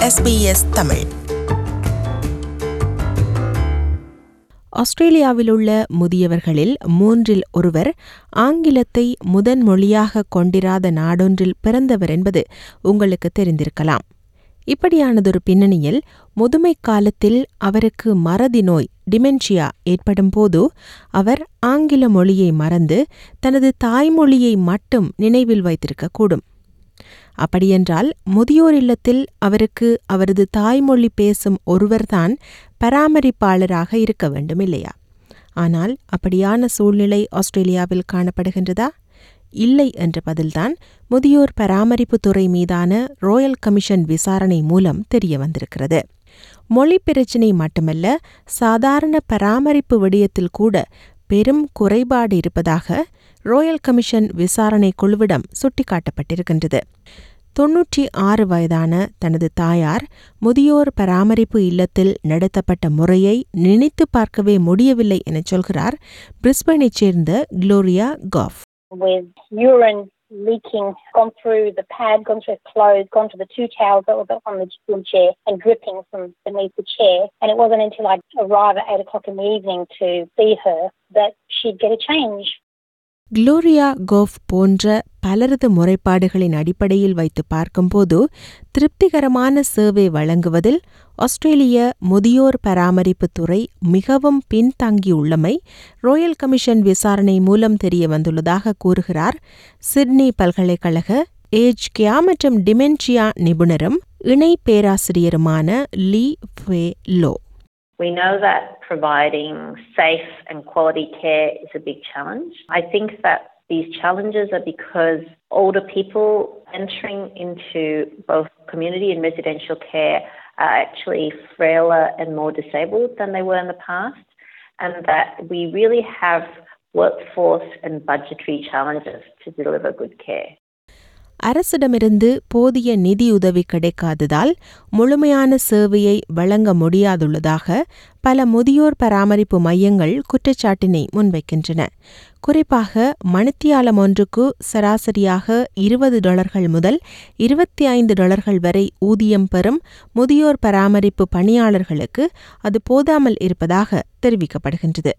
SBS Tamil ஆஸ்திரேலியாவிலுள்ள முதியவர்களில் மூன்றில் ஒருவர் ஆங்கிலத்தை முதன் மொழியாக கொண்டிராத நாடொன்றில் பிறந்தவர் என்பது உங்களுக்கு தெரிந்திருக்கலாம் இப்படியானதொரு பின்னணியில் முதுமை காலத்தில் அவருக்கு மறதி நோய் டிமென்ஷியா ஏற்படும் போது அவர் ஆங்கில மொழியை மறந்து தனது தாய்மொழியை மட்டும் நினைவில் வைத்திருக்கக்கூடும் அப்படியென்றால் முதியோர் இல்லத்தில் அவருக்கு அவரது தாய்மொழி பேசும் ஒருவர்தான் பராமரிப்பாளராக இருக்க வேண்டும் இல்லையா ஆனால் அப்படியான சூழ்நிலை ஆஸ்திரேலியாவில் காணப்படுகின்றதா இல்லை என்ற பதில்தான் முதியோர் பராமரிப்பு துறை மீதான ராயல் கமிஷன் விசாரணை மூலம் தெரிய வந்திருக்கிறது மொழி பிரச்சினை மட்டுமல்ல சாதாரண பராமரிப்பு விடயத்தில் கூட பெரும் குறைபாடு இருப்பதாக ராயல் கமிஷன் விசாரணை குழுவிடம் சுட்டிக்காட்டப்பட்டிருக்கின்றது தொன்னூற்றி ஆறு வயதான தனது தாயார் முதியோர் பராமரிப்பு இல்லத்தில் நடத்தப்பட்ட முறையை நினைத்து பார்க்கவே முடியவில்லை என சொல்கிறார் பிரிஸ்பனைச் சேர்ந்த Gloria Goff with urine leaking, gone through the pad, gone through her clothes, gone to the two towels that were on the wheelchair and dripping from beneath the chair. And it wasn't until I arrived at 8 o'clock in the evening to see her that she'd get a change. Gloria Goff போன்ற பலரது முறைப்பாடுகளின் அடிப்படையில் வைத்து பார்க்கும்போது திருப்திகரமான சேவை வழங்குவதில் ஆஸ்திரேலிய முதியோர் பராமரிப்பு துறை மிகவும் பின்தங்கியுள்ளமை ராயல் கமிஷன் விசாரணை மூலம் தெரிய வந்துள்ளதாக கூறுகிறார் சிட்னி பல்கலைக்கழக ஏஜ் கியா மற்றும் டிமென்ஷியா நிபுணரும் இணை பேராசிரியருமான Lee Fay Low We know that providing safe and quality care is a big challenge. I think that these challenges are because older people entering into both community and residential care are actually frailer and more disabled than they were in the past, and that we really have workforce and budgetary challenges to deliver good care. அரசிடமிருந்து போதிய நிதியுதவி கிடைக்காததால் முழுமையான சேவையை வழங்க முடியாதுள்ளதாக பல முதியோர் பராமரிப்பு மையங்கள் குற்றச்சாட்டினை முன்வைக்கின்றன குறிப்பாக மணித்தியாலம் ஒன்றுக்கு சராசரியாக இருபது டாலர்கள் முதல் இருபத்தி ஐந்து டாலர்கள் வரை ஊதியம் பெறும் முதியோர் பராமரிப்பு பணியாளர்களுக்கு அது போதாமல் இருப்பதாக தெரிவிக்கப்படுகின்றது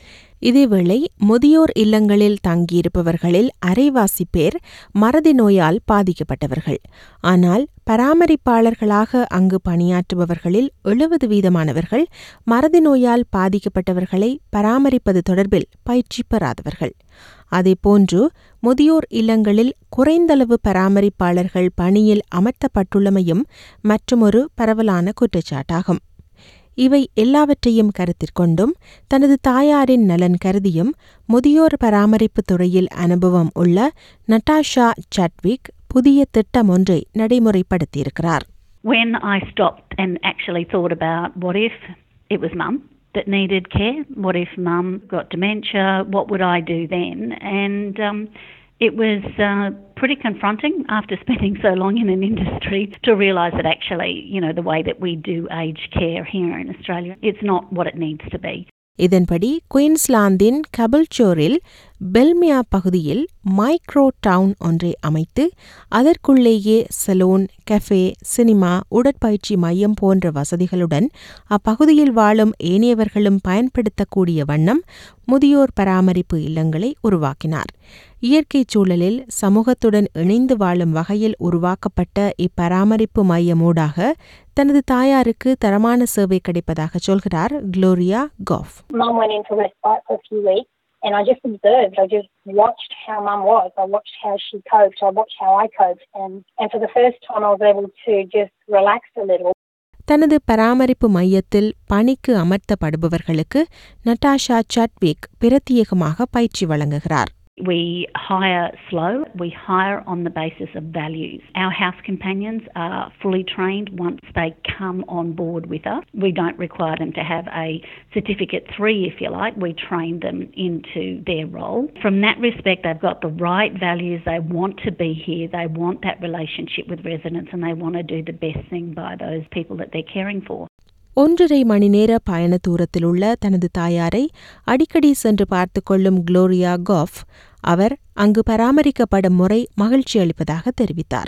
இதேவேளை முதியோர் இல்லங்களில் தங்கியிருப்பவர்களில் அரைவாசி பேர் மறதி நோயால் பாதிக்கப்பட்டவர்கள் ஆனால் பராமரிப்பாளர்களாக அங்கு பணியாற்றுபவர்களில் எழுபது வீதமானவர்கள் மறதி நோயால் பாதிக்கப்பட்டவர்களை பராமரிப்பது தொடர்பில் பயிற்சி பெறாதவர்கள் அதேபோன்று முதியோர் இல்லங்களில் குறைந்தளவு பராமரிப்பாளர்கள் பணியில் அமர்த்தப்பட்டுள்ளமையும் மற்றுமொரு பரவலான குற்றச்சாட்டாகும் இவை எல்லாவற்றையும் கருத்திற்கொண்டும் தனது தாயாரின் நலன் கருதியும் முதியோர் பராமரிப்பு துறையில் அனுபவம் உள்ள நட்டாஷா சட்விக் புதிய திட்டம் ஒன்றை நடைமுறைப்படுத்தியிருக்கிறார் When I stopped and actually thought about what if it was mum that needed care, what if mum got dementia, what would I do then? And um, it was uh, pretty confronting after spending so long in an industry to realise that actually, you know, the way that we do aged care here in Australia, it's not what it needs to be. இதன்படி குயின்ஸ்லாந்தின் கபில்சோரில் பெல்மியா பகுதியில் micro down ஒன்றை அமைத்து அதற்குள்ளேயே salon cafe cinema உடற்பயிற்சி மையம் போன்ற வசதிகளுடன் அப்பகுதியில் வாழும் ஏனையவர்களும் பயன்படுத்தக்கூடிய வண்ணம் முதியோர் பராமரிப்பு இல்லங்களை உருவாக்கினார் இயற்கை சூழலில் சமூகத்துடன் இணைந்து வாழும் வகையில் உருவாக்கப்பட்ட இப்பராமரிப்பு மையமூடாக தனது தாயாருக்கு தரமான சேவை கிடைப்பதாக சொல்கிறார் Gloria Goff Mum went into respite for a few weeks and I just observed. I just watched how mum was. I watched how she coped. I watched how I coped. And, and for the first time, I was able to just relax a little. தனது பராமரிப்பு மையத்தில் பணிக்கு அமர்த்தப்படுபவர்களுக்கு Natasha Chadwick பிரத்யேகமாக பயிற்சி வழங்குகிறார் We hire slow, we hire on the basis of values. Our house companions are fully trained once they come on board with us. We don't require them to have a certificate three, if you like. We train them into their role. From that respect, they've got the right values. They want to be here. They want that relationship with residents and they want to do the best thing by those people that they're caring for. ஒன்றரை மணி நேர பயண தூரத்தில் உள்ள தனது தாயாரை அடிக்கடி சென்று பார்த்து கொள்ளும் குளோரியா காஃப் அவர் அங்கு பராமரிக்கப்படும் முறை மகிழ்ச்சி அளிப்பதாக தெரிவித்தார்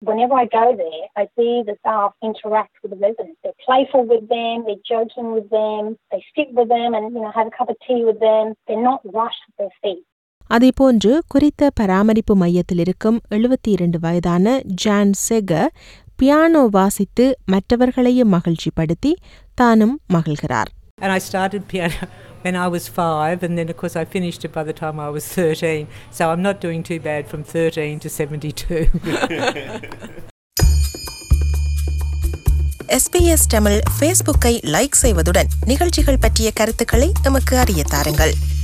Whenever I go there, I see the staff interact with the residents. They're playful with them, they're joking with them, they sit with them and you know have a cup of tea with them. They're not rushed at their feet. அதேபோன்று குறித்த பராமரிப்பு மையத்தில் இருக்கும் எழுபத்தி இரண்டு வயதான John செக piano வாசித்து மற்றவர்களையும் மகிழ்ச்சிப்படுத்தி தானும் மகிழ்கிறார் And I started piano when I was five, and then of course I finished it by the time I was 13. So I'm not doing too bad from 13 to 72. SBS Tamil ஃபேஸ்புக்கை like செய்வதுடன் நிகழ்ச்சிகள் பற்றிய கருத்துக்களை எமக்கு அறிய தாருங்கள்